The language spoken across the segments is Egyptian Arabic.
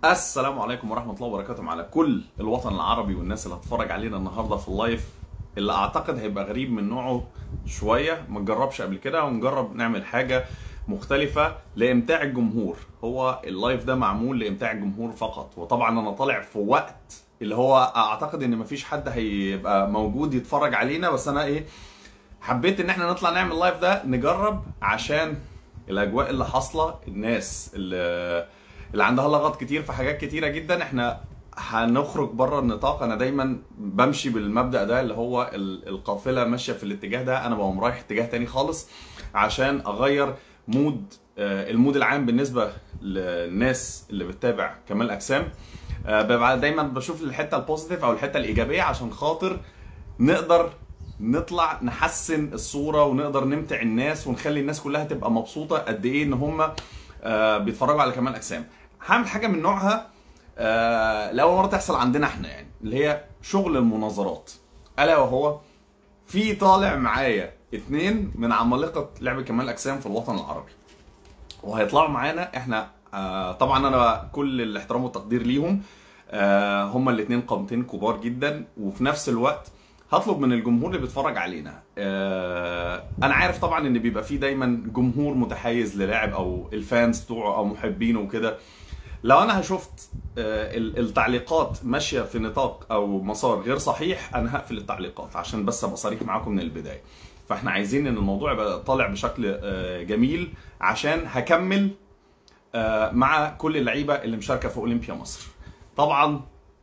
السلام عليكم ورحمة الله وبركاته على كل الوطن العربي والناس اللي هتتفرج علينا النهاردة في اللايف اللي اعتقد هيبقى غريب من نوعه شوية ما نجربش قبل كده ونجرب نعمل حاجة مختلفة لإمتاع الجمهور هو اللايف ده معمول لإمتاع الجمهور فقط وطبعا أنا طالع في وقت اللي هو أعتقد إن مفيش حد هيبقى موجود يتفرج علينا بس أنا إيه حبيت ان احنا نطلع نعمل لايف ده نجرب عشان الاجواء اللي حاصله الناس اللي, اللي عندها لغط كتير في حاجات كتيره جدا احنا هنخرج بره النطاق انا دايما بمشي بالمبدا ده اللي هو ال- القافله ماشيه في الاتجاه ده انا بقوم رايح اتجاه تاني خالص عشان اغير مود آه، المود العام بالنسبه للناس اللي بتتابع كمال اجسام آه، ببقى دايما بشوف الحته البوزيتيف او الحته الايجابيه عشان خاطر نقدر نطلع نحسن الصوره ونقدر نمتع الناس ونخلي الناس كلها تبقى مبسوطه قد ايه ان هم آه، بيتفرجوا على كمال اجسام هعمل حاجه من نوعها آه، لاول مره تحصل عندنا احنا يعني اللي هي شغل المناظرات الا وهو في طالع معايا اتنين من عمالقه لعب كمال اجسام في الوطن العربي وهيطلعوا معانا احنا آه طبعا انا كل الاحترام والتقدير ليهم آه هما الاتنين قامتين كبار جدا وفي نفس الوقت هطلب من الجمهور اللي بيتفرج علينا آه انا عارف طبعا ان بيبقى فيه دايما جمهور متحيز للاعب او الفانز بتوعه او محبينه وكده لو انا شفت آه، ال- التعليقات ماشيه في نطاق او مسار غير صحيح انا هقفل التعليقات عشان بس ابقى صريح معاكم من البدايه فاحنا عايزين ان الموضوع يبقى طالع بشكل آه، جميل عشان هكمل آه، مع كل اللعيبه اللي مشاركه في اولمبيا مصر طبعا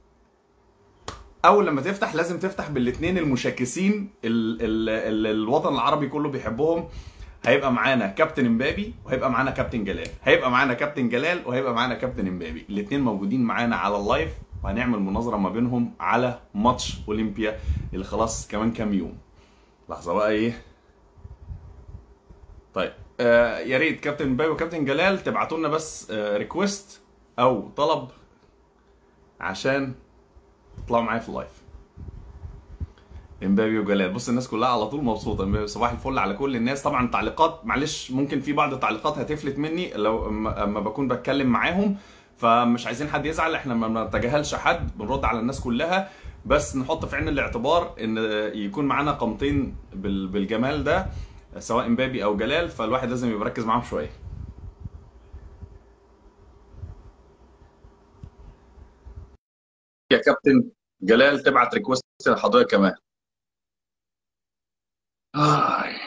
اول لما تفتح لازم تفتح بالاثنين المشاكسين ال ال ال الوطن العربي كله بيحبهم هيبقى معانا كابتن امبابي وهيبقى معانا كابتن جلال هيبقى معانا كابتن جلال وهيبقى معانا كابتن امبابي الاثنين موجودين معانا على اللايف وهنعمل مناظره ما بينهم على ماتش اولمبيا اللي خلاص كمان كام يوم لحظه بقى ايه طيب آه يا ريت كابتن امبابي وكابتن جلال تبعتوا لنا بس آه ريكويست او طلب عشان تطلعوا معايا في اللايف امبابي وجلال بص الناس كلها على طول مبسوطه امبابي صباح الفل على كل الناس طبعا تعليقات معلش ممكن في بعض التعليقات هتفلت مني لو اما أما بكون بتكلم معاهم فمش عايزين حد يزعل احنا ما بنتجاهلش حد بنرد على الناس كلها بس نحط في عين الاعتبار ان يكون معانا قامتين بال- بالجمال ده سواء امبابي او جلال فالواحد لازم يبقى مركز معاهم شويه يا كابتن جلال تبعت ريكوست لحضرتك كمان آي.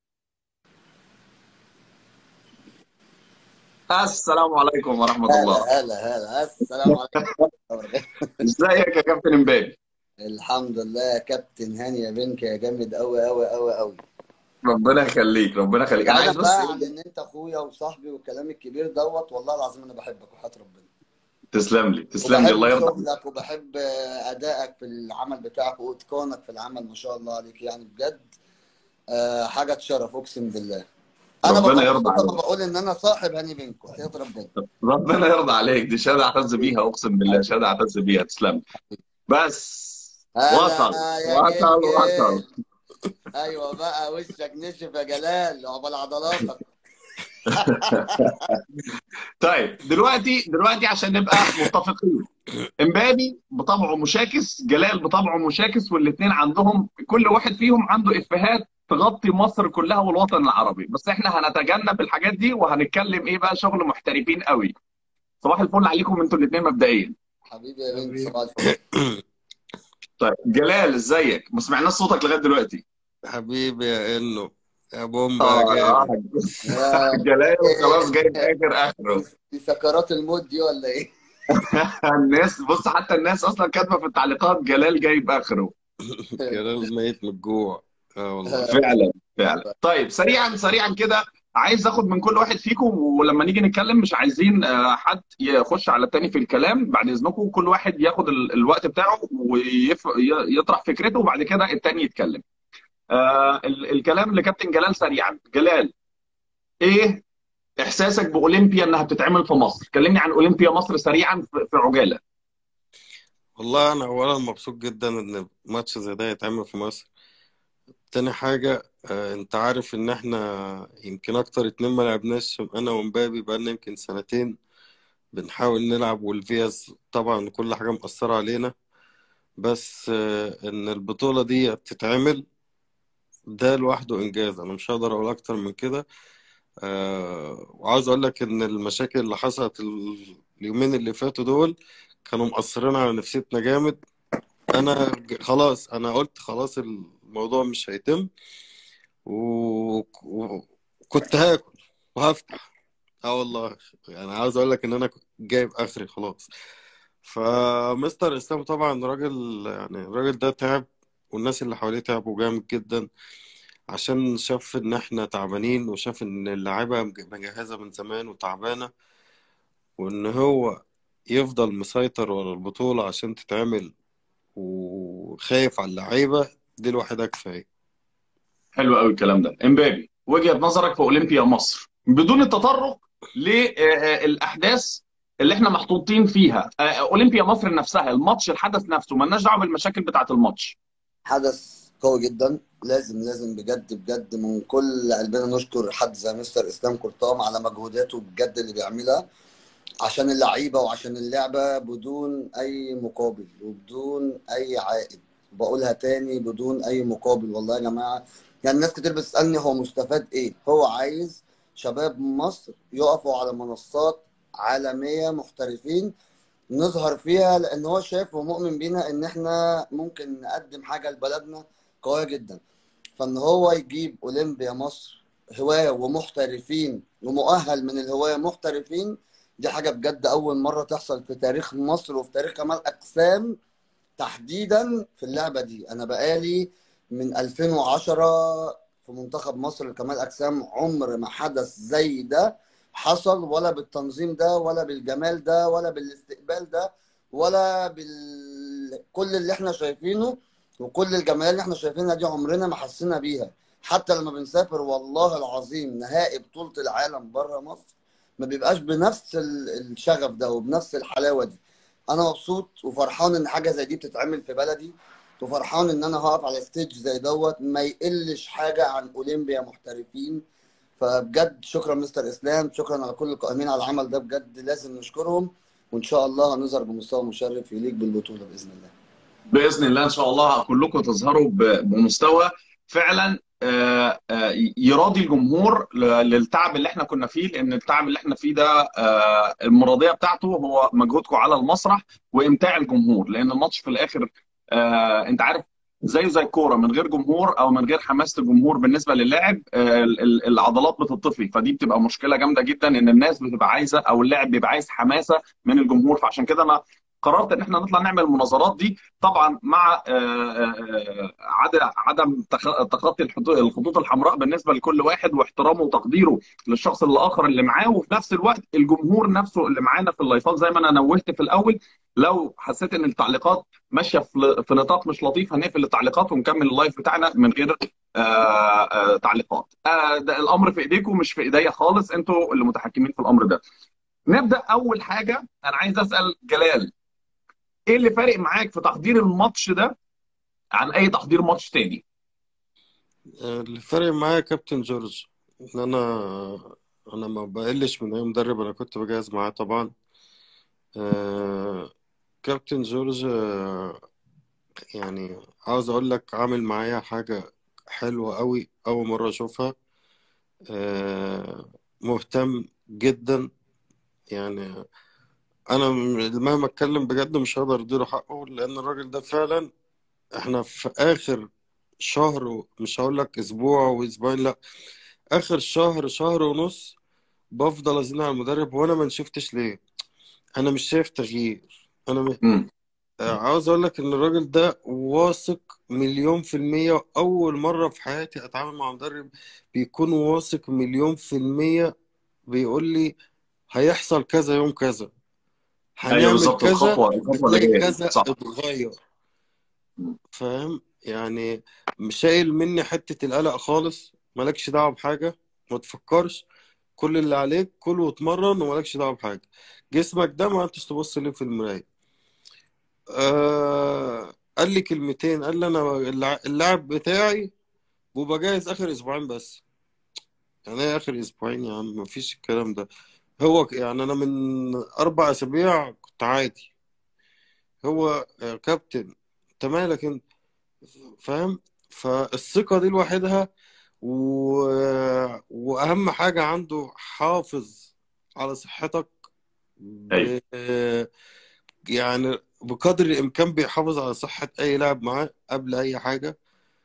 السلام عليكم ورحمة الله هلا هلا هلا السلام عليكم ازيك يا كابتن امبابي الحمد لله يا كابتن هاني يا بنك يا جامد قوي قوي قوي قوي ربنا يخليك ربنا يخليك انا عايز بعيدا بس بقى عن ان انت اخويا وصاحبي والكلام الكبير دوت والله العظيم انا بحبك وحياة ربنا تسلم لي تسلم لي الله وبحب يرضى شغلك وبحب ادائك في العمل بتاعك واتقانك في العمل ما شاء الله عليك يعني بجد آه، حاجه تشرف اقسم بالله انا ربنا ببقى يرضى مبسوط لما عليك بقول ان انا صاحب هاني بنك وحياة ربنا ربنا يرضى عليك دي شهادة اعتز بيها اقسم بالله شهادة اعتز بيها تسلم لي بس هلا وصل يا وصل وصل جلجل ايوه بقى وشك نشف يا جلال عقبال عضلاتك طيب دلوقتي دلوقتي عشان نبقى متفقين امبابي بطبعه مشاكس جلال بطبعه مشاكس والاثنين عندهم كل واحد فيهم عنده افيهات تغطي مصر كلها والوطن العربي بس احنا هنتجنب الحاجات دي وهنتكلم ايه بقى شغل محترفين قوي صباح الفل عليكم انتوا الاثنين مبدئيا حبيبي يا بنت صباح الفل طيب جلال ازيك ما سمعناش صوتك لغايه دلوقتي حبيبي يا انو يا بومبا يا اه جامد يا جلال خلاص جايب اخر اخره دي سكرات الموت دي ولا ايه؟ الناس بص حتى الناس اصلا كاتبه في التعليقات جلال جايب اخره جلال ميت من الجوع اه والله فعلا فعلا طيب سريعا سريعا كده عايز اخد من كل واحد فيكم ولما نيجي نتكلم مش عايزين آه، حد يخش على التاني في الكلام بعد اذنكم كل واحد ياخد ال- الوقت بتاعه ويطرح فكرته وبعد كده التاني يتكلم آه ال- الكلام لكابتن جلال سريعا جلال ايه احساسك باولمبيا انها بتتعمل في مصر كلمني عن اولمبيا مصر سريعا في في عجاله والله انا اولا مبسوط جدا ان ماتش زي ده يتعمل في مصر تاني حاجة آه، انت عارف ان احنا يمكن اكتر اتنين ما لعبناش انا ومبابي بقالنا يمكن سنتين بنحاول نلعب والفياس طبعا كل حاجة مأثرة علينا بس آه، إن البطولة دي تتعمل ده لوحده إنجاز أنا مش هقدر أقول أكتر من كده آه، وعاوز أقول لك إن المشاكل اللي حصلت ال- اليومين اللي فاتوا دول كانوا مأثرين على نفسيتنا جامد أنا ج- خلاص أنا قلت خلاص الموضوع مش هيتم و- وكنت هاكل وهفتح اه والله يعني عاوز اقول لك ان انا كنت جايب اخري خلاص فمستر اسلام طبعا راجل يعني الراجل ده تعب والناس اللي حواليه تعبوا جامد جدا عشان شاف ان احنا تعبانين وشاف ان اللعيبه مج- مجهزه من زمان وتعبانه وان هو يفضل مسيطر ورا البطوله عشان تتعمل وخايف على اللعيبه دي لوحدها كفايه حلو قوي الكلام ده امبابي وجهة نظرك في اولمبيا مصر بدون التطرق للاحداث اللي احنا محطوطين فيها آه، اولمبيا مصر نفسها الماتش الحدث نفسه مالناش دعوه بالمشاكل بتاعه الماتش حدث قوي جدا لازم لازم بجد بجد من كل قلبنا نشكر حد زي مستر اسلام كرطام على مجهوداته بجد اللي بيعملها عشان اللعيبه وعشان اللعبه بدون اي مقابل وبدون اي عائد بقولها تاني بدون اي مقابل والله يا جماعه يعني ناس كتير بتسالني هو مستفاد ايه هو عايز شباب مصر يقفوا على منصات عالميه محترفين نظهر فيها لان هو شايف ومؤمن بينا ان احنا ممكن نقدم حاجه لبلدنا قويه جدا فان هو يجيب اولمبيا مصر هوايه ومحترفين ومؤهل من الهوايه محترفين دي حاجه بجد اول مره تحصل في تاريخ مصر وفي تاريخ كمال اجسام تحديدا في اللعبه دي انا بقالي من 2010 في منتخب مصر لكمال اجسام عمر ما حدث زي ده حصل ولا بالتنظيم ده ولا بالجمال ده ولا بالاستقبال ده ولا بال كل اللي احنا شايفينه وكل الجماهير اللي احنا شايفينها دي عمرنا ما حسينا بيها حتى لما بنسافر والله العظيم نهائي بطولة العالم بره مصر ما بيبقاش بنفس ال- الشغف ده وبنفس الحلاوة دي انا مبسوط وفرحان ان حاجة زي دي بتتعمل في بلدي وفرحان ان انا هقف على ستيج زي دوت ما يقلش حاجة عن اولمبيا محترفين فبجد شكرا مستر اسلام شكرا على كل القائمين على العمل ده بجد لازم نشكرهم وان شاء الله هنظهر بمستوى مشرف يليق بالبطولة باذن الله باذن الله ان شاء الله كلكم تظهروا ب- بمستوى فعلا آه، آه، يراضي الجمهور ل- للتعب اللي احنا كنا فيه لان التعب اللي احنا فيه ده آه، المرضيه بتاعته هو مجهودكم على المسرح وامتاع الجمهور لان الماتش في الاخر آه، انت عارف زيه زي الكوره من غير جمهور او من غير حماسه الجمهور بالنسبه للاعب آه، ال- ال- العضلات بتطفي فدي بتبقى مشكله جامده جدا ان الناس بتبقى عايزه او اللاعب بيبقى عايز حماسه من الجمهور فعشان كده انا قررت ان احنا نطلع نعمل المناظرات دي طبعا مع آه، آه، عدم عدم تخ- تخطي الحدود- الخطوط الحمراء بالنسبه لكل واحد واحترامه وتقديره للشخص الاخر اللي معاه وفي نفس الوقت الجمهور نفسه اللي معانا في اللايفات زي ما انا نوهت في الاول لو حسيت ان التعليقات ماشيه في في نطاق مش لطيف هنقفل التعليقات ونكمل اللايف بتاعنا من غير آه، آه، تعليقات آه، ده الامر في ايديكم مش في ايديا خالص انتوا اللي متحكمين في الامر ده نبدا اول حاجه انا عايز اسال جلال ايه اللي فارق معاك في تحضير الماتش ده عن اي تحضير ماتش تاني اللي فارق معايا كابتن جورج ان انا انا ما بقلش من اي مدرب انا كنت بجهز معاه طبعا آه، كابتن جورج آه، يعني عاوز اقول لك عامل معايا حاجة حلوة قوي اول مرة اشوفها آه، مهتم جدا يعني انا م- مهما اتكلم بجد مش هقدر اديله حقه لان الراجل ده فعلا احنا في اخر شهر و- مش هقول لك اسبوع واسبوعين لا اخر شهر شهر ونص بفضل ازن على المدرب وانا ما شفتش ليه انا مش شايف تغيير انا م... امم آه، عاوز اقول لك ان الراجل ده واثق مليون في المية اول مرة في حياتي اتعامل مع مدرب بيكون واثق مليون في المية بيقول لي هيحصل كذا يوم كذا ايوه هنعمل بالظبط كذا الخطوه الخطوه اللي بتلاقي جايه كذا صح اتغير مم. فاهم يعني مش شايل مني حتة القلق خالص مالكش دعوة بحاجة ما تفكرش كل اللي عليك كل واتمرن ومالكش دعوة بحاجة جسمك ده ما انتش تبص ليه في المراية آه قال لي كلمتين قال لي انا اللع- اللاعب بتاعي ببقى جاهز اخر اسبوعين بس يعني ايه اخر اسبوعين يا عم مفيش الكلام ده هو ك- يعني انا من اربع اسابيع كنت عادي هو آه، كابتن انت مالك انت فاهم فالثقة دي لوحدها و... واهم حاجة عنده حافظ على صحتك ايوه ب... يعني بقدر الامكان بيحافظ على صحة اي لاعب معاه قبل اي حاجة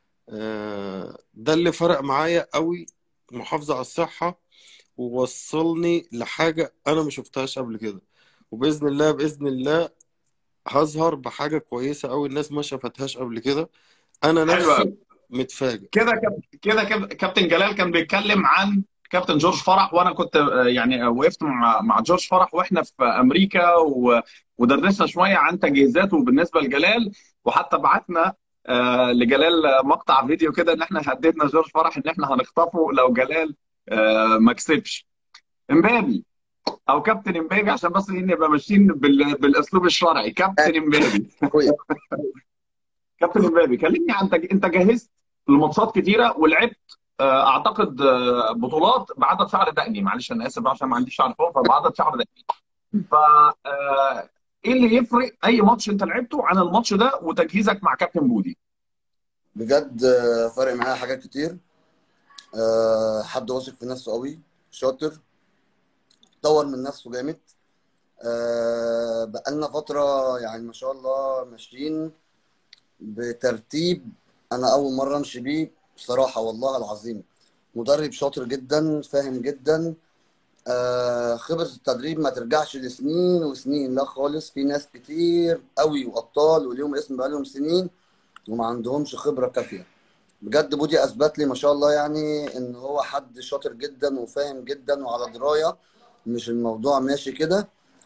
آه، ده اللي فرق معايا قوي محافظة على الصحة ووصلني لحاجة أنا ما شفتهاش قبل كده وبإذن الله بإذن الله هظهر بحاجة كويسة أوي الناس ما شافتهاش قبل كده أنا حلو نفسي قوي متفاجئ كده كده كده كده كابتن جلال كان بيتكلم عن كابتن جورج فرح وانا كنت آه، يعني آه، وقفت مع مع جورج فرح واحنا في امريكا و- ودردشنا شويه عن تجهيزاته بالنسبه لجلال وحتى بعتنا آه، لجلال مقطع فيديو كده ان احنا هددنا جورج فرح ان احنا هنخطفه لو جلال آه، ما كسبش امبابي او كابتن امبابي عشان بس إيه نبقى ماشيين بال- بالاسلوب الشرعي كابتن امبابي اخويا كابتن امبابي كلمني عن تج... انت جهزت لماتشات كتيره ولعبت آه، اعتقد آه، بطولات بعدد شعر دقني معلش انا اسف بقى عشان ما عنديش شعر فوق فبعدد شعر دقني ف آه، ايه اللي يفرق اي ماتش انت لعبته عن الماتش ده وتجهيزك مع كابتن بودي بجد آه، فرق معايا حاجات كتير آه، حد واثق في نفسه قوي شاطر طور من نفسه جامد آه، بقالنا فترة يعني ما شاء الله ماشيين بترتيب أنا أول مرة أمشي بيه بصراحة والله العظيم مدرب شاطر جدا فاهم جدا آه، خبرة التدريب ما ترجعش لسنين وسنين لا خالص في ناس كتير قوي وأبطال وليهم اسم بقالهم سنين وما عندهمش خبرة كافية بجد بودي اثبت لي ما شاء الله يعني ان هو حد شاطر جدا وفاهم جدا وعلى درايه مش الموضوع ماشي كده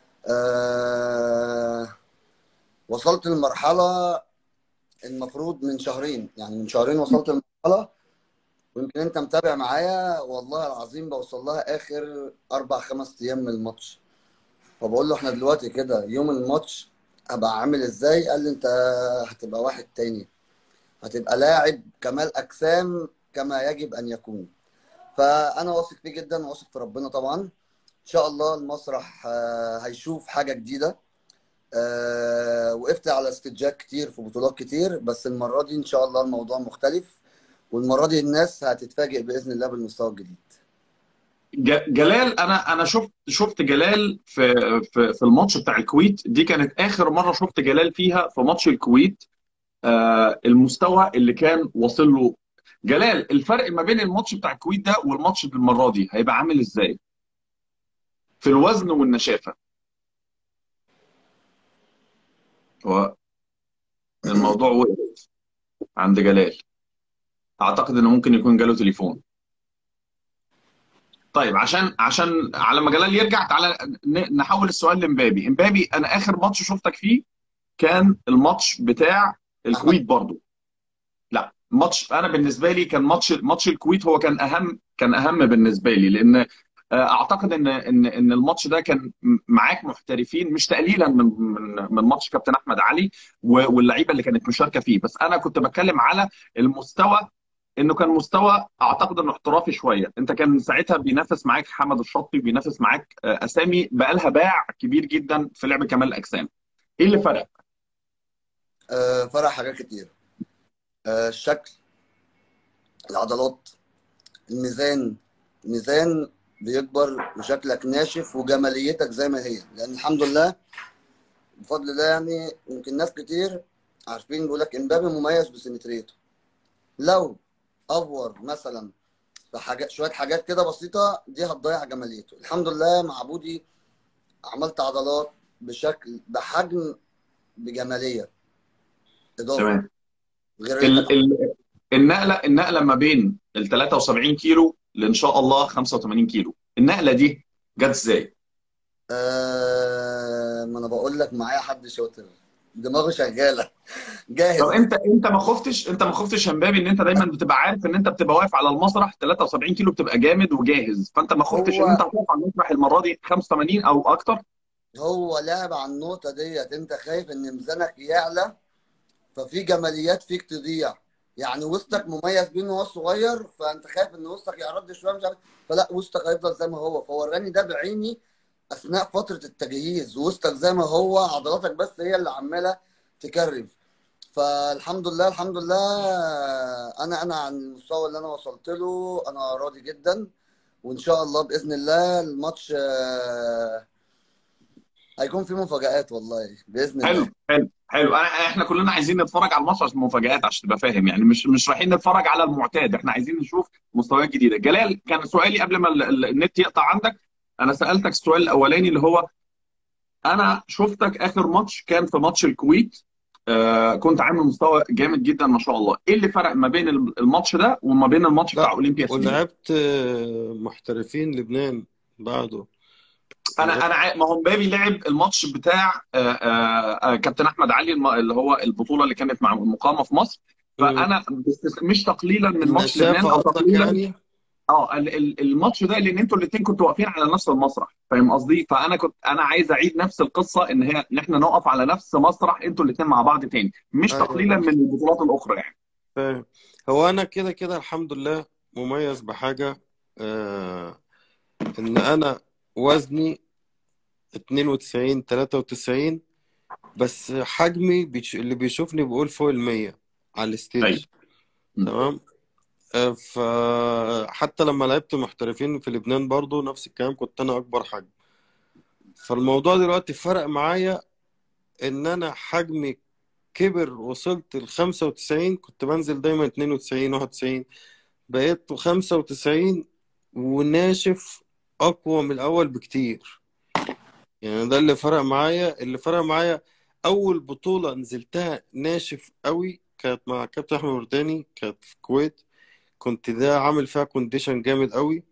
آه وصلت لمرحله المفروض من شهرين يعني من شهرين وصلت لمرحله ويمكن انت متابع معايا والله العظيم بوصل لها اخر اربع خمس ايام من الماتش فبقول له احنا دلوقتي كده يوم الماتش هبقى عامل ازاي قال لي انت هتبقى واحد تاني هتبقى لاعب كمال اجسام كما يجب ان يكون فانا واثق فيه جدا واثق في ربنا طبعا ان شاء الله المسرح آه، هيشوف حاجه جديده آه، وقفت على استجات كتير في بطولات كتير بس المره دي ان شاء الله الموضوع مختلف والمره دي الناس هتتفاجئ باذن الله بالمستوى الجديد ج- جلال انا انا شفت شفت جلال في في في الماتش بتاع الكويت دي كانت اخر مره شفت جلال فيها في ماتش الكويت آه، المستوى اللي كان واصل له جلال الفرق ما بين الماتش بتاع الكويت ده والماتش المره دي هيبقى عامل ازاي في الوزن والنشافه هو الموضوع وقف عند جلال اعتقد انه ممكن يكون جاله تليفون طيب عشان عشان على ما جلال يرجع تعالى ن- نحول السؤال لمبابي امبابي انا اخر ماتش شفتك فيه كان الماتش بتاع احمد الكويت برضو لا ماتش انا بالنسبه لي كان ماتش ماتش الكويت هو كان اهم كان اهم بالنسبه لي لان آه، اعتقد ان ان ان الماتش ده كان م- معاك محترفين مش تقليلا من من من ماتش كابتن احمد علي و- واللعيبه اللي كانت مشاركه فيه بس انا كنت بتكلم على المستوى انه كان مستوى اعتقد انه احترافي شويه انت كان ساعتها بينافس معاك حمد الشطي بينافس معاك آه، اسامي بقالها باع كبير جدا في لعب كمال الاجسام ايه اللي فرق آه، فرق حاجات كتير آه، الشكل العضلات الميزان الميزان بيكبر وشكلك ناشف وجماليتك زي ما هي لان الحمد لله بفضل الله يعني يمكن ناس كتير عارفين بيقول لك امبابي مميز بسيمتريته لو افور مثلا في حاجات شويه حاجات كده بسيطه دي هتضيع جماليته الحمد لله مع بودي عملت عضلات بشكل بحجم بجماليه اضافه تمام غير اللي ال كانت ال النقله النقله ما بين ال 73 كيلو لان شاء الله 85 كيلو النقله دي جت ازاي آه ما انا بقول لك معايا حد شاطر دماغه شغاله طب جاهز انت انت ما خفتش انت ما خفتش يا مبابي ان انت دايما بتبقى عارف ان انت بتبقى واقف على المسرح 73 كيلو بتبقى جامد وجاهز فانت ما خفتش ان هو انت هتقف على المسرح المره دي 85 او اكتر هو لعب على النقطه ديت انت خايف ان ميزانك يعلى ففي جماليات فيك تضيع يعني وسطك مميز بيه ان هو صغير فانت خايف ان وسطك يعرض شويه مش عارف فلا وسطك هيفضل زي ما هو فوراني ده بعيني اثناء فتره التجهيز وسطك زي ما هو عضلاتك بس هي اللي عماله تكرف فالحمد لله الحمد لله انا انا عن المستوى اللي انا وصلت له انا راضي جدا وان شاء الله باذن الله الماتش آه، هيكون فيه مفاجآت والله باذن حلو الله حلو حلو أنا احنا كلنا عايزين نتفرج على الماتش عشان مفاجآت عشان تبقى فاهم يعني مش مش رايحين نتفرج على المعتاد احنا عايزين نشوف مستويات جديده جلال كان سؤالي قبل ما ال- ال- النت يقطع عندك انا سألتك السؤال الاولاني اللي هو انا شفتك اخر ماتش كان في ماتش الكويت آه كنت عامل مستوى جامد جدا ما شاء الله ايه اللي فرق ما بين الماتش ده وما بين الماتش بتاع لا اولمبيا سيمي ولعبت آه، محترفين لبنان بعده انا لعبت انا عا- ما هو مبابي لعب الماتش بتاع آه، آه، آه، كابتن احمد علي الم- اللي هو البطوله اللي كانت مع مقامه في مصر مم. فانا بس- مش تقليلا من ماتش لبنان النشافة او قصدك تقليلا يعني اه ال- ال- الماتش ده لان انتوا الاثنين كنتوا واقفين على نفس المسرح فاهم قصدي فانا كنت انا عايز اعيد نفس القصه ان هي ان احنا نقف على نفس مسرح انتوا الاثنين مع بعض تاني مش ايوه تقليلا من البطولات الاخرى يعني فاهم هو انا كده كده الحمد لله مميز بحاجة آه ان انا وزني 92 93 بس حجمي بيش... اللي بيشوفني بيقول فوق المية على ايوه الستيج م. تمام آه، فحتى لما لعبت محترفين في لبنان برضو نفس الكلام كنت انا اكبر حجم فالموضوع دلوقتي فرق معايا ان انا حجمي كبر وصلت ل 95 كنت بنزل دايما 92 91 بقيت 95 وناشف اقوى من الاول بكتير يعني ده اللي فرق معايا اللي فرق معايا اول بطولة نزلتها ناشف قوي كانت مع كابتن احمد ورداني كانت في الكويت كنت ده عامل فيها كونديشن جامد قوي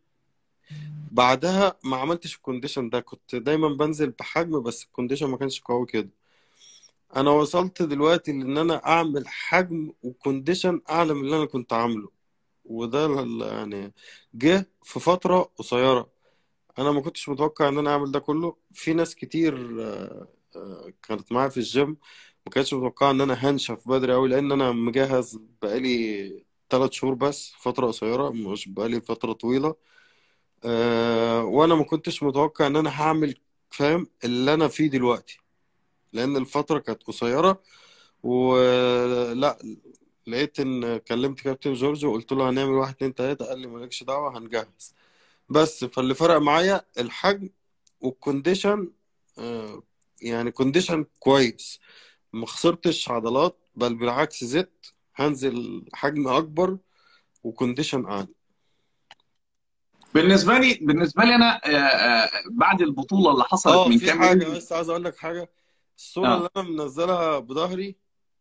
بعدها ما عملتش الكونديشن ده كنت دايما بنزل بحجم بس الكونديشن ما كانش قوي كده انا وصلت دلوقتي لان انا اعمل حجم وكونديشن اعلى من اللي انا كنت عامله وده ال- يعني جه في فترة قصيرة انا ما كنتش متوقع ان انا اعمل ده كله في ناس كتير آه، آه، كانت معايا في الجيم ما كانتش متوقعة ان انا هنشف بدري قوي لان انا مجهز بقالي ثلاث شهور بس فترة قصيرة مش بقالي فترة طويلة أه وانا ما كنتش متوقع ان انا هعمل فاهم اللي انا فيه دلوقتي لان الفترة كانت قصيرة ولا لقيت ان كلمت كابتن جورج وقلت له هنعمل واحد اتنين تلاتة قال لي مالكش دعوة هنجهز بس فاللي فرق معايا الحجم والكونديشن آه، يعني كونديشن كويس ما خسرتش عضلات بل بالعكس زدت هنزل حجم اكبر وكونديشن اعلى بالنسبه لي بالنسبه لي انا آه، آه، بعد البطوله اللي حصلت اه من في كام حاجة يوم بس عايز اقول لك حاجة الصورة اه اللي انا منزلها بظهري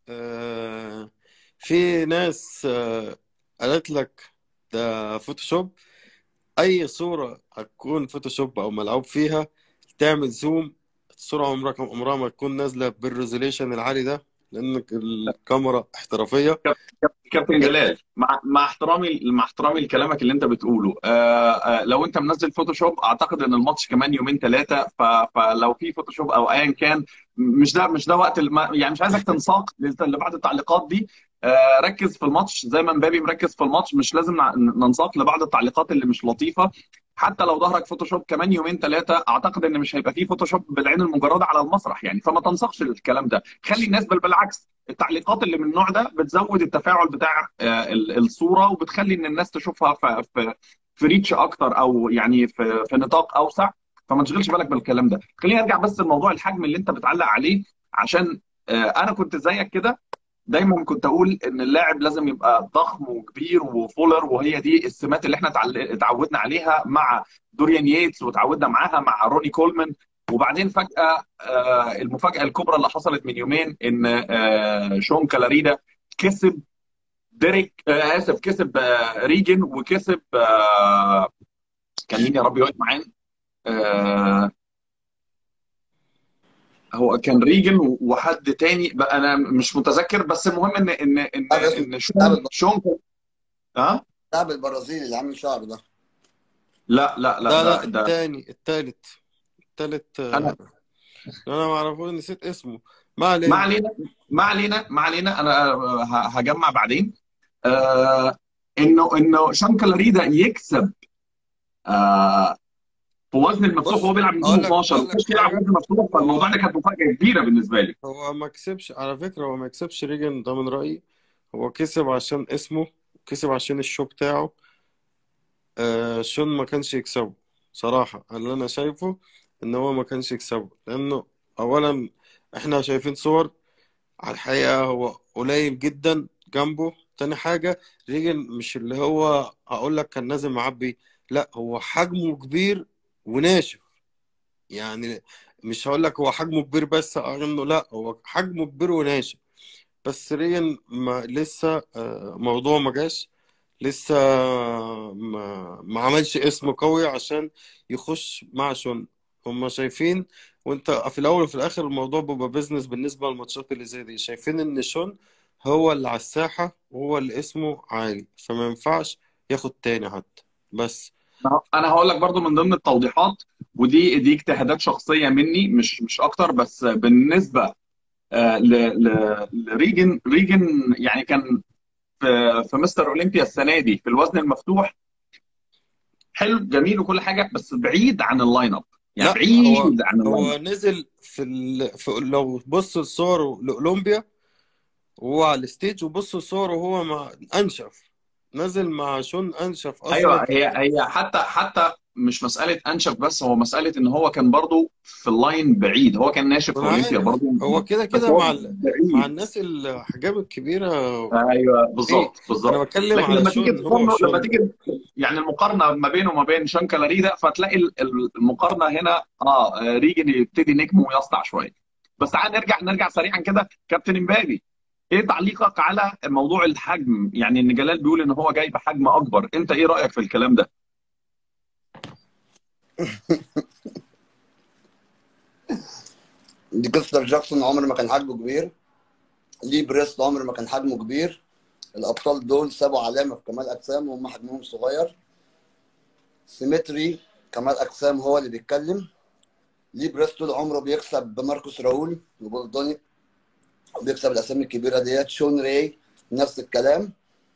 آه في ناس آه قالت لك ده فوتوشوب اي صورة هتكون فوتوشوب او ملعوب فيها تعمل زوم الصورة عمرها عمرها ما تكون نازلة بالريزوليشن العالي ده لان الكاميرا احترافية كاب- كاب- كابتن جلال مع مع احترامي مع احترامي لكلامك اللي انت بتقوله آه آه لو انت منزل فوتوشوب اعتقد ان الماتش كمان يومين ثلاثه فلو في فوتوشوب او ايا كان مش ده مش ده وقت الم... يعني مش عايزك تنساق لل- لبعض التعليقات دي آه ركز في الماتش زي ما مبابي مركز في الماتش مش لازم نع- ننساق لبعض التعليقات اللي مش لطيفه حتى لو ظهرك فوتوشوب كمان يومين ثلاثه اعتقد ان مش هيبقى فيه فوتوشوب بالعين المجرده على المسرح يعني فما تنسقش الكلام ده خلي الناس بل بالعكس التعليقات اللي من النوع ده بتزود التفاعل بتاع آه، ال- الصوره وبتخلي ان الناس تشوفها في في في ريتش اكتر او يعني في في نطاق اوسع فما تشغلش بالك بالكلام ده خليني ارجع بس لموضوع الحجم اللي انت بتعلق عليه عشان آه، انا كنت زيك كده دايما كنت اقول ان اللاعب لازم يبقى ضخم وكبير وفولر وهي دي السمات اللي احنا اتعل- اتعودنا عليها مع دوريان ييتس وتعودنا معاها مع روني كولمان وبعدين فجأة آه، المفاجأة الكبرى اللي حصلت من يومين ان آه، شون كالاريدا كسب ديريك آه، اسف كسب آه، ريجن وكسب آه، كان مين يا رب يقعد معانا آه، هو كان ريجن وحد تاني بقى انا مش متذكر بس المهم ان ان ان لاعب اسمه ان لاعب شون الب- شون كان- ها اللاعب البرازيلي اللي عامل شعر ده لا لا لا لا ده لا ده التاني التالت التالت آه، انا انا ما اعرفه نسيت اسمه ما ما علينا علينا ما علينا ما علينا انا آه، ه- هجمع بعدين آه انه انه شون كالاريدا يكسب آه في وزن المفتوح بص وهو بيلعب من اقول لك 12 اقول ما لك كانش بيلعب حاجه وزن مفتوح فالموضوع هو ده كانت مفاجاه كبيره بالنسبه لي هو ما كسبش على فكره هو ما كسبش ريجن ده من رايي هو كسب عشان اسمه كسب عشان الشو بتاعه آه شون ما كانش يكسبه صراحه اللي انا شايفه ان هو ما كانش يكسبه لانه اولا احنا شايفين صور على الحقيقة هو قليل جدا جنبه تاني حاجة ريجن مش اللي هو هقول لك كان نازل معبي لا هو حجمه كبير وناشف يعني مش هقول لك هو حجمه كبير بس انه لا هو حجمه كبير وناشف بس ريجن ما لسه آه، موضوع ما جاش لسه ما, ما عملش اسم قوي عشان يخش مع شون هما شايفين وانت في الاول وفي الاخر الموضوع بيبقى بيزنس بالنسبه للماتشات اللي زي دي شايفين ان شون هو اللي على الساحه وهو اللي اسمه عالي فما ينفعش ياخد تاني حتى بس انا هقول لك برضو من ضمن التوضيحات ودي دي اجتهادات شخصيه مني مش مش اكتر بس بالنسبه آه، ل- ل- لريجن ريجن يعني كان في في مستر اولمبيا السنه دي في الوزن المفتوح حلو جميل وكل حاجه بس بعيد عن اللاين اب يعني لا هو بعيد عن اللاين هو اب نزل في, ال... في لو بص لصوره لاولمبيا وهو على الستيج وبص لصوره وهو مع انشف نزل مع شون انشف ايوه اصلا هي هي حتى حتى مش مساله انشف بس هو مساله ان هو كان برضو في اللاين بعيد هو كان ناشف في انا اولمبيا عارف برضو هو كده بس كده هو مع ال... مع بعيد الناس الاحجام الكبيره ايوه ايه بالظبط انا بالظبط بتكلم لكن على لما تيجي شون هو تقارنه لما شون تيجي يعني المقارنه ما بينه وما بين شان كالاريدا فتلاقي ال- ال- المقارنه هنا اه ريجن يبتدي نجمه ويسطع شويه بس تعال نرجع نرجع سريعا كده كابتن امبابي ايه تعليقك على موضوع الحجم يعني ان جلال بيقول ان هو جاي بحجم اكبر انت ايه رايك في الكلام ده دي كريستال جاكسون عمر ما كان حجمه كبير لي بريست عمر ما كان حجمه كبير الابطال دول سابوا علامه في كمال اجسام وهم حجمهم صغير سيمتري كمال اجسام هو اللي بيتكلم لي بريست طول عمره بيكسب بماركوس راؤول وبولدوني بيكسب الاسامي الكبيره ديت شون راي نفس الكلام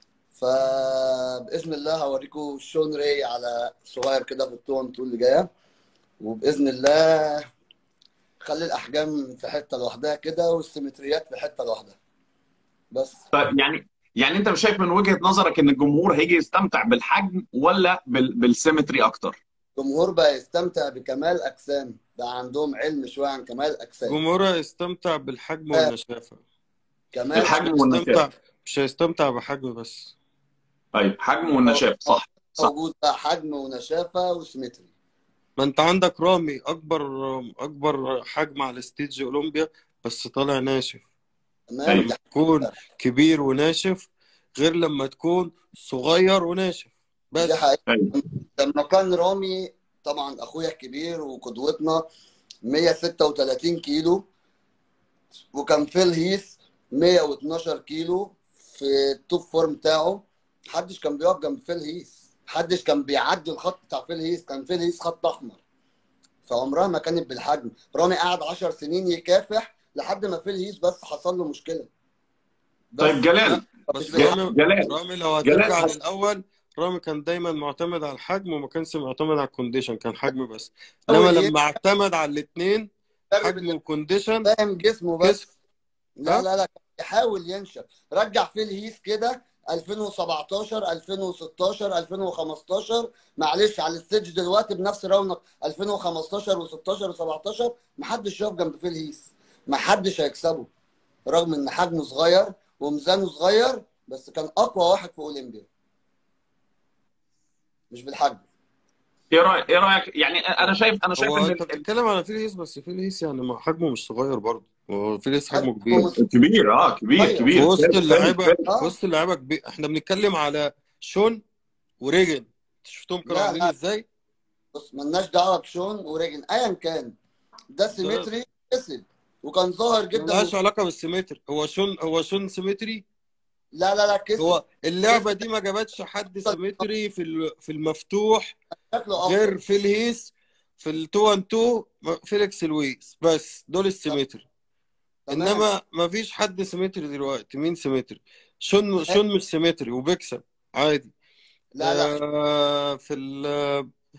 فباذن الله هوريكم شون راي على صغير كده في التون طول اللي جايه وباذن الله خلي الاحجام في حته لوحدها كده والسيمتريات في حته لوحدها بس طيب يعني يعني انت مش شايف من وجهه نظرك ان الجمهور هيجي يستمتع بالحجم ولا بال... بالسيمتري اكتر الجمهور بقى يستمتع بكمال اجسام بقى عندهم علم شويه عن كمال اجسام جمهورها يستمتع بالحجم والنشافه كمال مش الحجم أجسام والنشاف هيستمتع مش هيستمتع بحجم بس طيب حجم والنشاف صح صح موجود بقى حجم ونشافه وسيمتري ما انت عندك رامي اكبر اكبر حجم على ستيج اولمبيا بس طالع ناشف تمام ايوه لما دي تكون حقيقه كبير وناشف غير لما تكون صغير وناشف دي بس حقيقه ايوه لما كان رامي طبعا اخويا الكبير وقدوتنا 136 كيلو وكان فيل هيث 112 كيلو في التوب فورم بتاعه محدش كان بيقف جنب فيل هيث محدش كان بيعدي الخط بتاع فيل هيث كان فيل هيث خط احمر فعمرها ما كانت بالحجم رامي قعد 10 سنين يكافح لحد ما فيل هيث بس حصل له مشكله طيب بس جلال لا مفيش بس بالحجم رامي جلال رامي لو جلال هترجع حس... للاول رامي كان دايما معتمد على الحجم وما كانش معتمد على الكونديشن كان حجم بس انما حاول لما اعتمد على الاثنين يجرب حجم اللي وكونديشن فاهم جسمه كسب بس لا ها لا لا يحاول ينشف رجع فيل هيث كده 2017 2016 2015 معلش على الستيج دلوقتي بنفس رونق 2015 و16 و17 محدش يقف جنب فيل هيث محدش هيكسبه رغم ان حجمه صغير وميزانه صغير بس كان اقوى واحد في اولمبيا مش بالحجم ايه رايك ايه رايك يعني انا شايف انا شايف هو ان انت ال- بتتكلم على فيل هيس بس فيل هيس يعني ما- حجمه مش صغير برضه هو فيل هيس حجمه حجمه كبير مش كبير اه كبير صغير في كبير وسط فيل فيل اللعيبه فيل في اه وسط اللعيبه كبير احنا بنتكلم على شون وريجن شفتهم كانوا لا عاملين لا ازاي بص ملناش دعوه بشون وريجن ايا كان ده ده سيمتري كسب وكان ظاهر جدا ملهاش و... علاقه بالسيمتري هو شون هو شون سيمتري لا لا لا كسب هو اللعبه كسب دي ما جابتش حد سيمتري في ال- في المفتوح شكله غير افضل فيل هيس في ال 2 1 2 فيليكس لويس بس دول السيمتري تمام انما ما فيش حد سيمتري دلوقتي مين سيمتري شون شون مش سيمتري وبيكسب عادي لا لا آه في ال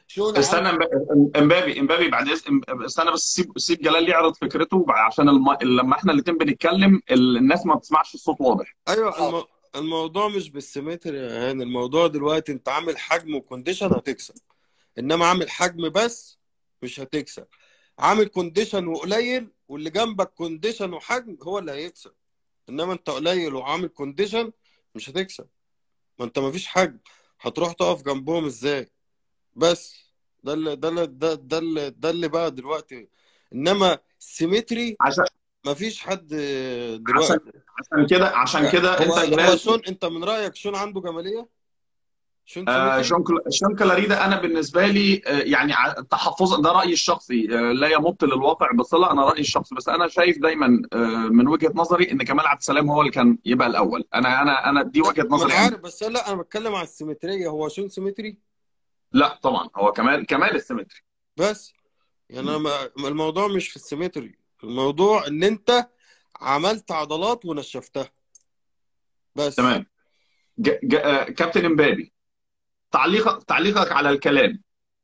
شون استنى عنده إمب- امبابي امبابي بعد إذن- استنى بس سيب سيب جلال يعرض فكرته وبع- عشان الم... لما احنا الاتنين بنتكلم ال- الناس ما بتسمعش الصوت واضح ايوه اه الم... الموضوع مش بالسيمتري يا هاني الموضوع دلوقتي انت عامل حجم وكونديشن هتكسب انما عامل حجم بس مش هتكسب عامل كونديشن وقليل واللي جنبك كونديشن وحجم هو اللي هيكسب انما انت قليل وعامل كونديشن مش هتكسب ما انت مفيش حجم هتروح تقف جنبهم ازاي بس ده اللي ده اللي ده ده اللي ده اللي بقى دلوقتي انما سيمتري عشان مفيش حد عشان دلوقتي عشان كده عشان كده هو انت يا هو جلال شون انت من رايك شون عنده جماليه شون آه سيمتري شون كل- شون كلاريدا انا بالنسبه لي آه يعني ع- تحفظ ده رايي الشخصي آه لا يمت للواقع بصله انا رايي الشخصي بس انا شايف دايما آه من وجهه نظري ان كمال عبد السلام هو اللي كان يبقى الاول انا انا انا دي وجهه ما انا نظري عندي عارف بس لا انا بتكلم على السيمتريه هو شون سيمتري لا طبعا هو كمال كمال السيمتري بس يعني انا ما- الموضوع مش في السيمتري الموضوع ان انت عملت عضلات ونشفتها بس تمام ج... ج... آه كابتن امبابي تعليقك تعليقك على الكلام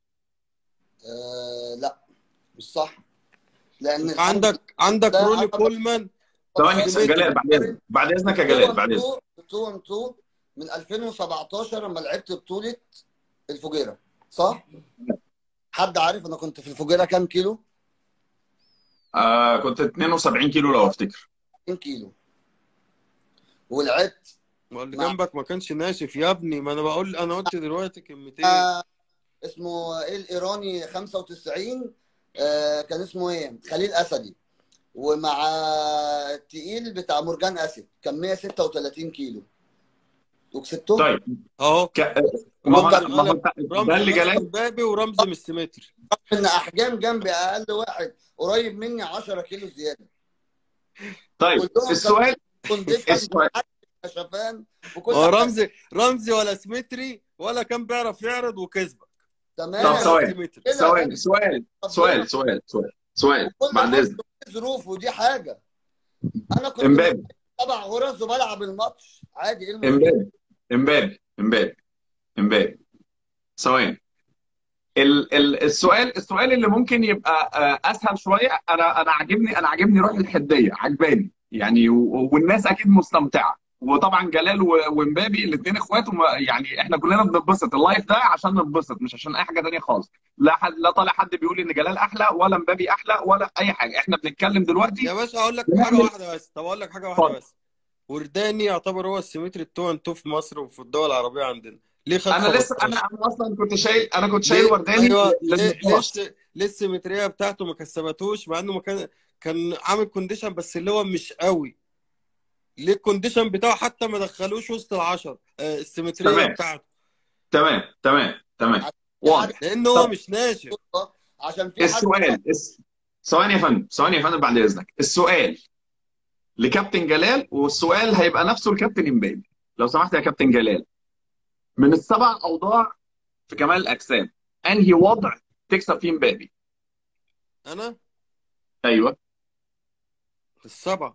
آه لا مش صح لان انت الحمد عندك عندك لله روني انا كولمان ثواني سيمتري جلال بعد اذنك بعد اذنك يا جلال بعد اذنك 2 2 من 2017 لما لعبت بطولة الفجيرة صح؟ حد عارف انا كنت في الفجيرة كام كيلو؟ آه كنت 72 كيلو لو افتكر 2 كيلو ولعبت ما اللي مع جنبك ما كانش ناشف يا ابني ما انا بقول انا قلت دلوقتي كلمتين آه اسمه ايه الايراني 95 آه كان اسمه ايه؟ خليل اسدي ومع التقيل بتاع مرجان اسد كان 136 كيلو وكسبته طيب اهو ك... ما هو رمز ما هو غلب ده رمز اللي غلب جلال امبابي ورمز مش سيمتري ان احجام جنبي اقل واحد قريب مني 10 كيلو زياده طيب كلهم كانوا السؤال كونديشن السؤال وشفان وكل هو حاجه رمزي رمزي ولا سيمتري ولا كان بيعرف يعرض وكسبك طب تمام ولا ثواني سيمتري كده ثواني سؤال سؤال ربنا سؤال سؤال سؤال وكل بعد حد اذنك له ظروفه ودي حاجه انا كنت امبابي سبع غرز وبلعب الماتش عادي ايه المشكله امبابي امبابي امبابي امبابي ثواني ال ال السؤال السؤال اللي ممكن يبقى آه، اسهل شويه انا انا عاجبني انا عاجبني روح الحديه عجباني يعني و- والناس اكيد مستمتعه وطبعا جلال و- ومبابي الاثنين اخوات وما يعني احنا كلنا بنتبسط اللايف ده عشان نتبسط مش عشان اي حاجه تانيه خالص لا حد لا طالع حد بيقول ان جلال احلى ولا مبابي احلى ولا اي حاجه احنا بنتكلم دلوقتي يا باشا اقول لك حاجه بنعمل واحده بس طب اقول لك حاجه واحده اتفضل بس ورداني يعتبر هو السيمتري التو ان تو في مصر وفي الدول العربيه عندنا ليه خد انا لسه انا 15 أنا اصلا كنت شايل انا كنت شايل ليه ورداني ايوه ل- ليه ليه للنقاش الس- ليه السيمتريه بتاعته ما كسبتوش مع انه ما كان كان عامل كونديشن بس اللي هو مش قوي ليه الكونديشن بتاعه حتى ما دخلوش وسط العشر آه، السيمتريه تمام بتاعته تمام تمام تمام في حد واضح لان هو طب مش ناشف عشان في حد السؤال الس- ثواني يا فندم ثواني يا فندم بعد اذنك السؤال لكابتن جلال والسؤال هيبقى نفسه لكابتن امبابي لو سمحت يا كابتن جلال من السبع اوضاع في كمال الاجسام انهي وضع تكسب فيه امبابي انا ايوه السبعه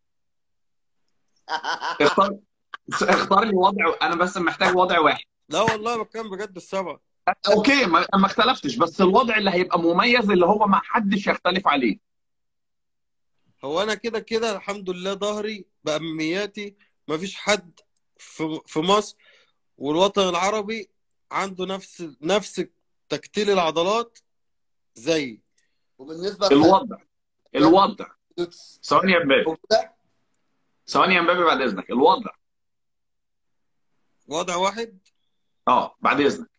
اختار اختار لي وضع انا بس محتاج وضع واحد لا والله بتكلم بجد السبعه اوكي ما ما اختلفتش بس الوضع اللي هيبقى مميز اللي هو ما حدش يختلف عليه هو انا كده كده الحمد لله ظهري بامنياتي مفيش حد في في مصر والوطن العربي عنده نفس نفس تكتيل العضلات زي وبالنسبه الوضع الوضع للقدس ثواني يا امبابي وكده ثواني يا امبابي بعد اذنك الوضع وضع واحد اه بعد اذنك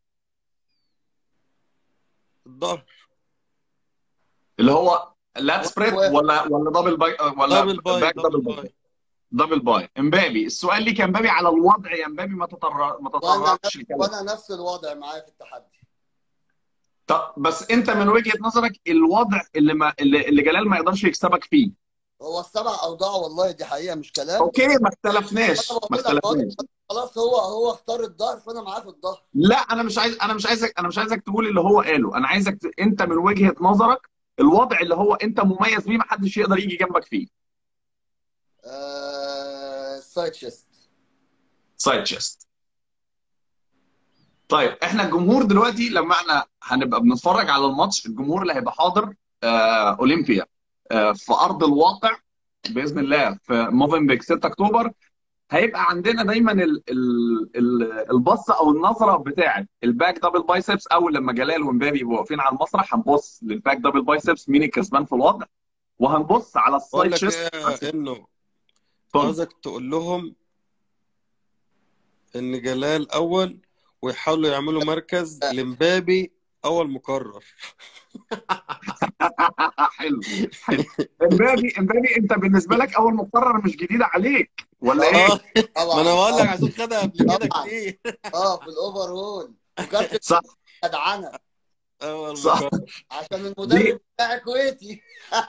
الظهر اللي هو لات سبريت ولا ولا دبل باي ولا دبل باي باك دبل دبل باي باي دبل باي امبابي السؤال ليك يا امبابي على الوضع يا امبابي ما تطرق ما وانا تطرقش الكلام وانا نفس الوضع معايا في التحدي طب بس انت من وجهة نظرك الوضع اللي ما اللي, اللي جلال ما يقدرش يكسبك فيه هو السبع اوضاع والله دي حقيقه مش كلام اوكي ما اختلفناش انا ما بقول لك اختلفناش أهو، خلاص هو هو اختار الظهر فانا معاه في الظهر لا انا مش عايز انا مش عايزك انا مش عايزك تقول اللي هو قاله انا عايزك ت... انت من وجهة نظرك الوضع اللي هو انت مميز بيه ما حدش يقدر يجي جنبك فيه آه... سايد شيست سايد تشيست طيب احنا الجمهور دلوقتي لما احنا هنبقى بنتفرج على الماتش الجمهور اللي هيبقى حاضر آه اولمبيا آه في ارض الواقع باذن الله في موفنبيك 6 اكتوبر هيبقى عندنا دايما ال ال ال البصه او النظره بتاعه الباك دبل بايسبس اول لما جلال ومبابي يبقوا واقفين على المسرح هنبص للباك دبل بايسبس مين الكسبان في الوضع وهنبص على بقول السايد لك شيست ايه انه اتفضل. عاوزك تقول لهم ان جلال اول ويحاولوا يعملوا مركز لمبابي اول مقرر حلو حلو امبابي امبابي انت بالنسبه لك اول مقرر مش جديده عليك ولا ايه؟ اه طبعا ما انا بقول لك عشان خدها قبل كده طبعا. كتير اه في الاوفر هول وكارت صح جدعنه اول صح. مقرر عشان المدرب بتاعي كويتي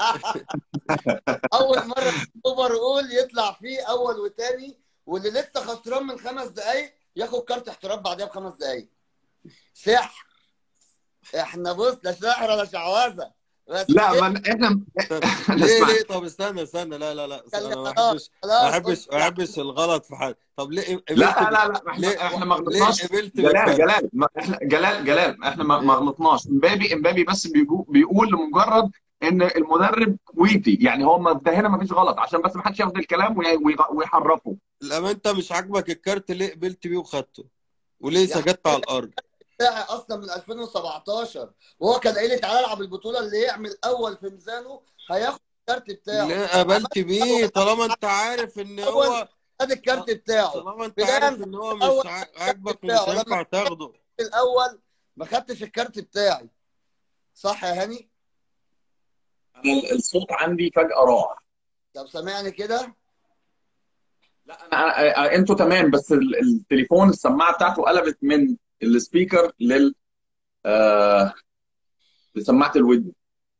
اول مره في الاوفر هول يطلع فيه اول وتاني واللي لسه خسران من خمس دقايق ياخد كارت احتراف بعدها بخمس دقايق سحر احنا بص لا سحر ولا شعوذه بس لا إيه؟ ما احنا ليه اسمع. ليه طب استنى استنى لا لا لا انا ما خلاص، بحبش ما خلاص بحبش قلت ما بحبش الغلط في حد طب ليه قبلت لا لا لا احنا ليه- احنا ما ليه غلطناش قبلت جلال بالكارت؟ جلال ما احنا جلال جلال احنا ما ما غلطناش امبابي امبابي بس بيجو بيقول لمجرد ان المدرب كويتي يعني هو ما ده هنا ما فيش غلط عشان بس ما حدش ياخد الكلام وي- وي- ويحرفه لما انت مش عاجبك الكارت ليه قبلت بيه وخدته وليه يا سجدت على الارض بتاعي اصلا من 2017 وهو كان قايل لي تعالى العب البطوله اللي يعمل اول في ميزانه هياخد الكارت بتاعه ليه قبلت بيه طالما انت عارف ان هو خد الكارت بتاعه طالما انت بجد. عارف ان هو مش أول ع- عاجبك ومش بتاعه. هينفع تاخده الاول ما خدتش الكارت بتاعي صح يا هاني انا الصوت عندي فجاه راح طب سامعني كده لا انا أنا- انتوا تمام بس ال- التليفون السماعه بتاعته قلبت من السبيكر لل آه لسماعه الودن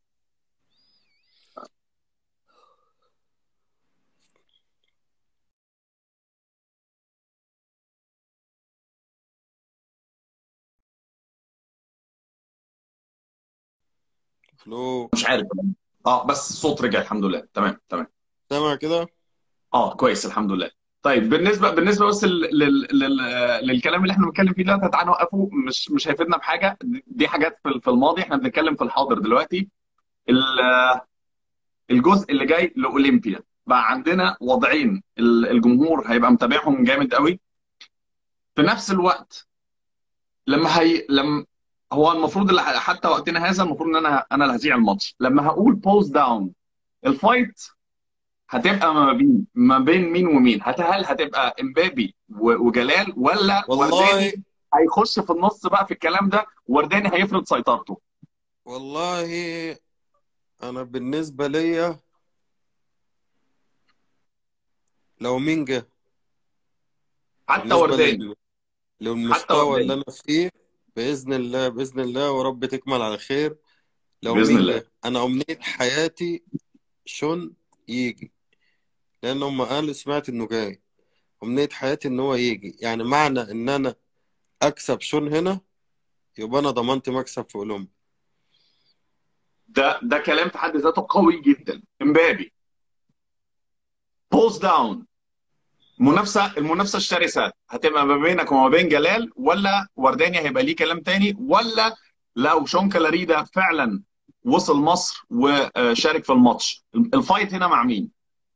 الو مش عارف اه بس الصوت رجع الحمد لله تمام تمام سامع كده اه كويس الحمد لله طيب بالنسبه بالنسبه بس لل... لل... لل... للكلام اللي احنا بنتكلم فيه ده تعالى نوقفه مش مش هيفيدنا بحاجه دي حاجات في في الماضي احنا بنتكلم في الحاضر دلوقتي ال- الجزء اللي جاي لاولمبيا بقى عندنا وضعين ال- الجمهور هيبقى متابعهم جامد قوي في نفس الوقت لما هي لما هو المفروض اللي حتى وقتنا هذا المفروض ان انا انا اللي هذيع الماتش لما هقول بوز داون الفايت هتبقى ما بين ما بين مين ومين هت- هل هتبقى امبابي و- وجلال ولا والله ورداني هيخش في النص بقى في الكلام ده ورداني هيفرض سيطرته والله انا بالنسبه ليا لو مين جه حتى بالنسبه ورداني لل- للمستوى ورداني. اللي انا فيه باذن الله باذن الله ورب تكمل على خير لو بإذن مين الله. جه انا امنيه حياتي شون يجي لان هم قالوا سمعت انه جاي امنيه حياتي ان هو يجي يعني معنى ان انا اكسب شون هنا يبقى انا ضمنت مكسب في اولمبيا ده ده كلام في حد ذاته قوي جدا امبابي بوز داون منافسه المنافسه الشرسه هتبقى ما بينك وما بين جلال ولا ورداني هيبقى ليه كلام تاني ولا لو شون كلاريدا فعلا وصل مصر وشارك في الماتش الفايت هنا مع مين؟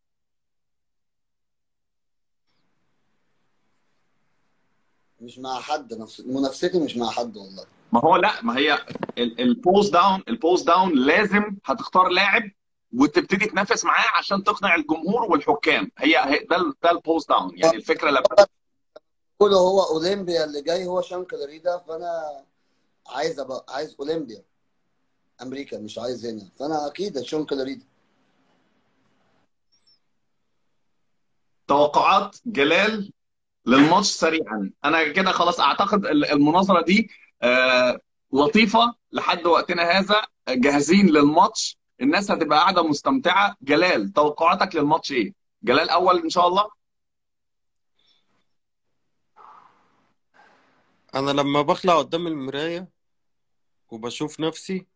مش مع حد نفس منافستي مش مع حد والله ما هو لا ما هي البوز داون البوز داون لازم هتختار لاعب وتبتدي تنافس معاه عشان تقنع الجمهور والحكام هي هي- ده ال- ده البوز داون يعني الفكره لما قولوا هو اولمبيا اللي جاي هو شان كلاريدا فانا عايز ابقى عايز اولمبيا امريكا مش عايز هنا فانا اكيد شان كلاريدا توقعات جلال للماتش سريعا انا كده خلاص اعتقد ال- المناظره دي آه، لطيفه لحد وقتنا هذا جاهزين للماتش الناس هتبقى قاعده مستمتعه جلال توقعاتك للماتش ايه جلال اول ان شاء الله انا لما بخلع قدام المرايه وبشوف نفسي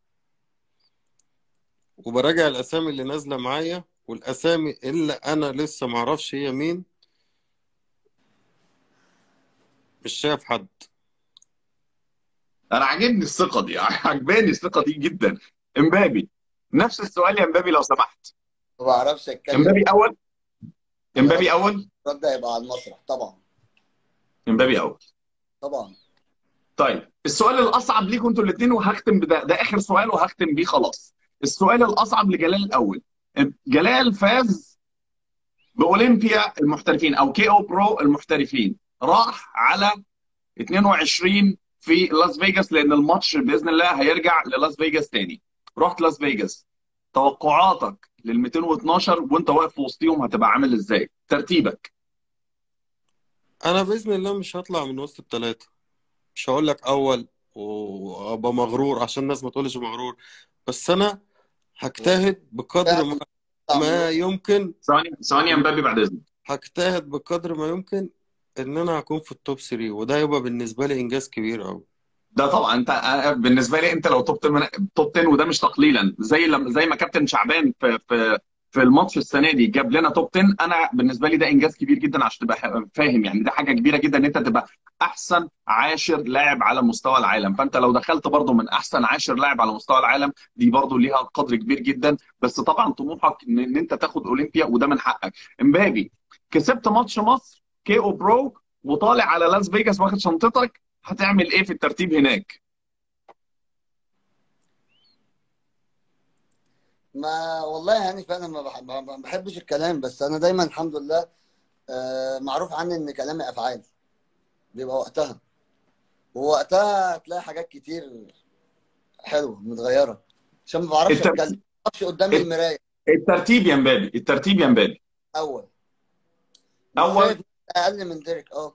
وبراجع الاسامي اللي نازله معايا والاسامي اللي انا لسه معرفش هي مين مش شايف حد انا عاجبني الثقه دي عجباني الثقه دي جدا امبابي نفس السؤال يا امبابي لو سمحت ما بعرفش اتكلم امبابي اول امبابي اول الرد هيبقى على المسرح طبعا امبابي اول طبعا طيب السؤال الاصعب ليكم انتوا الاثنين وهختم بده ده اخر سؤال وهختم بيه خلاص السؤال الاصعب لجلال الاول جلال فاز باولمبيا المحترفين او كي او برو المحترفين راح على 22 في لاس فيجاس لان الماتش باذن الله هيرجع للاس فيجاس تاني رحت لاس فيجاس توقعاتك لل 212 وانت واقف في وسطيهم هتبقى عامل ازاي ترتيبك انا باذن الله مش هطلع من وسط الثلاثه مش هقول لك اول وابقى مغرور عشان الناس ما تقولش مغرور بس انا هجتهد بقدر ما, ما يمكن ثواني ثواني يا مبابي بعد اذنك هجتهد بقدر ما يمكن ان انا هكون في التوب 3 وده يبقى بالنسبه لي انجاز كبير قوي ده طبعا انت آه، بالنسبه لي انت لو توب 10 توب 10 وده مش تقليلا زي لما زي ما كابتن شعبان في في في الماتش السنه دي جاب لنا توب 10 انا بالنسبه لي ده انجاز كبير جدا عشان تبقى فاهم يعني ده حاجه كبيره جدا ان انت تبقى احسن عاشر لاعب على مستوى العالم فانت لو دخلت برضه من احسن عاشر لاعب على مستوى العالم دي برضه ليها قدر كبير جدا بس طبعا طموحك ان, إن انت تاخد اولمبيا وده من حقك امبابي كسبت ماتش مصر كي او برو وطالع على لاس فيجاس واخد شنطتك هتعمل ايه في الترتيب هناك ما والله يعني فعلا ما بح- ما ما بحبش الكلام بس انا دايما الحمد لله آه، معروف عني ان كلامي افعال بيبقى وقتها ووقتها هتلاقي حاجات كتير حلوه متغيره عشان ما بعرفش التر- اتكلم ما بعرفش قدام المرايه الترتيب يا مبابي الترتيب يا مبابي اول مش اول شايف اقل من ديريك اه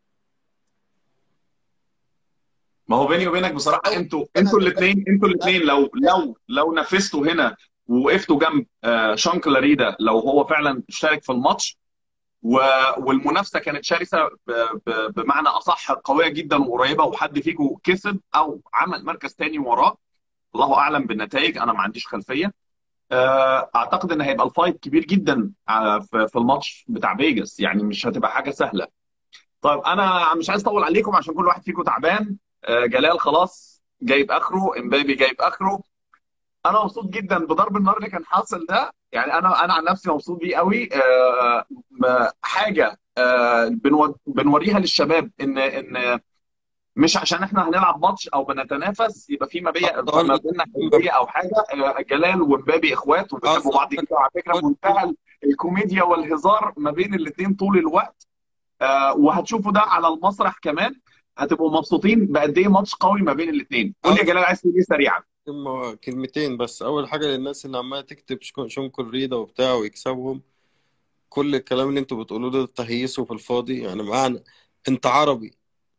ما هو بيني وبينك بصراحه أول انتوا انا انتوا الاثنين انتوا لا الاثنين لو لو لو نفذتوا هنا ووقفتوا جنب آه، شان كلاريدا لو هو فعلا اشترك في الماتش و- والمنافسه كانت شرسه ب- ب- بمعنى اصح قويه جدا وقريبه وحد فيكم كسب او عمل مركز تاني وراه الله اعلم بالنتائج انا ما عنديش خلفيه آه، اعتقد ان هيبقى الفايت كبير جدا آه، في في الماتش بتاع فيجاس يعني مش هتبقى حاجه سهله طيب انا مش عايز اطول عليكم عشان كل واحد فيكم تعبان آه، جلال خلاص جايب اخره امبابي جايب اخره انا مبسوط جدا بضرب النار اللي كان حاصل ده يعني انا انا عن نفسي مبسوط بيه قوي آه، م- حاجه آه، بنو- بنوريها للشباب ان ان مش عشان احنا هنلعب ماتش او بنتنافس يبقى في ما بيا افضل ما بيننا حزبيه او حاجه آه، جلال ومبابي اخوات وبيحبوا بعض جدا على فكره منتهى الكوميديا والهزار ما بين الاثنين طول الوقت آه، وهتشوفوا ده على المسرح كمان هتبقوا مبسوطين بقد ايه ماتش قوي ما بين الاثنين قول لي يا جلال عايز تقول ايه سريعا كلمة- كلمتين بس أول حاجة للناس اللي عمالة تكتب شكو- شنكل ريدة وبتاع ويكسبهم كل الكلام اللي انتوا بتقولوه ده تهيسه في الفاضي يعني معنى انت عربي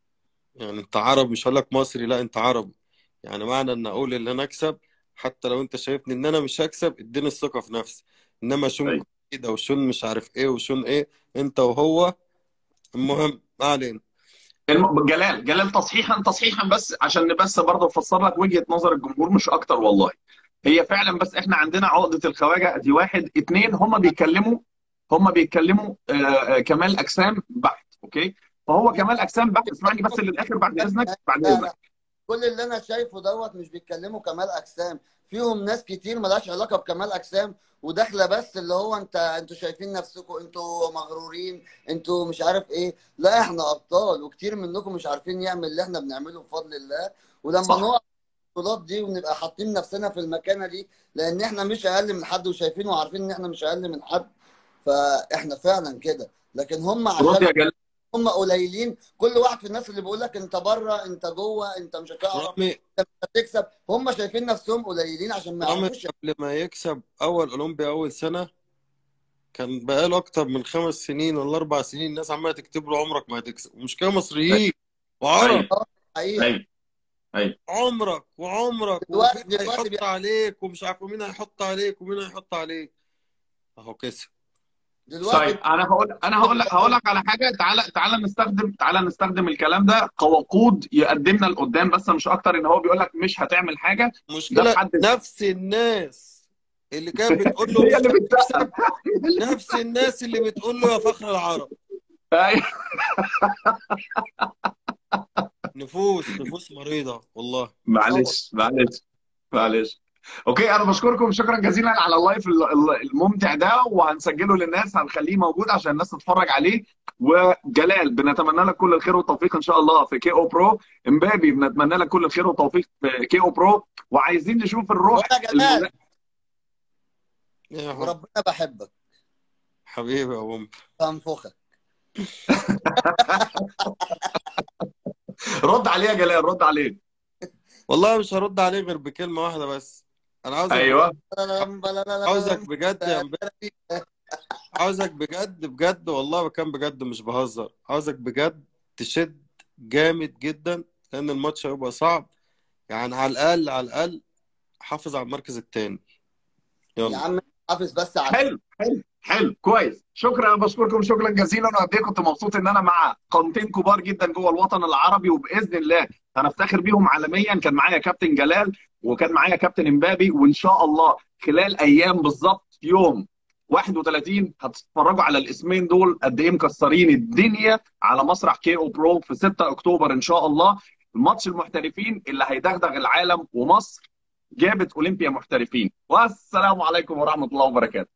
يعني انت عربي مش هقول لك مصري لا انت عربي يعني معنى ان اقول ان انا اكسب حتى لو انت شايفني ان انا مش هكسب اديني الثقة في نفسي انما شنكل ايوه ريدة وشون مش عارف ايه وشون ايه انت وهو المهم ما علينا الم... جلال جلال تصحيحا تصحيحا بس عشان بس برضه افسر لك وجهة نظر الجمهور مش اكتر والله هي فعلا بس احنا عندنا عقدة الخواجة دي واحد اتنين هم بيتكلموا هم بيتكلموا آه آه كمال اجسام بحت اوكي فهو كمال اجسام بحت اسمعني بس للاخر بعد اذنك بعد لا اذنك لا كل اللي انا شايفه دوت مش بيتكلموا كمال اجسام فيهم ناس كتير ملهاش علاقه بكمال اجسام وداخله بس اللي هو انت انتوا شايفين نفسكم انتوا مغرورين انتوا مش عارف ايه لا احنا ابطال وكتير منكم مش عارفين يعمل اللي احنا بنعمله بفضل الله ولما صح نقع البطولات دي ونبقى حاطين نفسنا في المكانه دي لان احنا مش اقل من حد وشايفين وعارفين ان احنا مش اقل من حد فاحنا فعلا كده لكن هم رد عشان يا جلال هم قليلين كل واحد في الناس اللي بيقول لك انت بره انت جوه انت مش هتعرف رامي انت مش هتكسب هم شايفين نفسهم قليلين عشان ما رامي يعرفوش قبل ما يكسب اول اولمبيا اول سنة كان بقاله اكتر من خمس سنين ولا اربع سنين الناس عماله تكتب له عمرك ما هتكسب ومشكله مصريين وعرب ايوه اه حقيقه ايوه ايوه عمرك وعمرك دلوقتي وفين دلوقتي هيحط بي... عليك ومش عارف مين هيحط عليك ومين هيحط عليك اهو كسب دلوقتي طيب انا هقول انا هقول لك هقول لك على حاجه تعالى تعالى نستخدم تعالى نستخدم الكلام ده كوقود يقدمنا لقدام بس مش اكتر ان هو بيقول لك مش هتعمل حاجه ده مشكلة في حد نفس الناس اللي كانت بتقول له هي مش اللي بتسقف هتكسب نفس الناس اللي بتقول له يا فخر العرب أيوة. نفوس نفوس مريضة والله معلش معلش معلش اوكي انا بشكركم شكرا جزيلا على اللايف ال- ال- الممتع ده وهنسجله للناس هنخليه موجود عشان الناس تتفرج عليه وجلال بنتمنى لك كل الخير والتوفيق ان شاء الله في كي او برو امبابي بنتمنى لك كل الخير والتوفيق في كي او برو وعايزين نشوف الروح وانا جمال الملا- يا حب- وربنا بحبك حبيبي يا بومب فانفخك رد عليه يا جلال رد عليه والله مش هرد عليه غير بكلمة واحدة بس أنا عاوزك ايوه عاوزك بجد يا امبابي عاوزك بجد بجد والله كان بجد مش بهزر عاوزك بجد تشد جامد جدا لأن الماتش هيبقى صعب يعني على الأقل على الأقل حافظ على المركز التاني يا يلا عم حافظ بس على حلو حلو حلو كويس شكرا انا بشكركم شكرا جزيلا وقد ايه كنت مبسوط ان انا مع قامتين كبار جدا جوه الوطن العربي وباذن الله هنفتخر بيهم عالميا كان معايا كابتن جلال وكان معايا كابتن امبابي وان شاء الله خلال ايام بالظبط يوم 31 هتتفرجوا على الاسمين دول قد ايه مكسرين الدنيا على مسرح كي او برو في 6 اكتوبر ان شاء الله الماتش المحترفين اللي هيدغدغ العالم ومصر جابت اولمبيا محترفين والسلام عليكم ورحمه الله وبركاته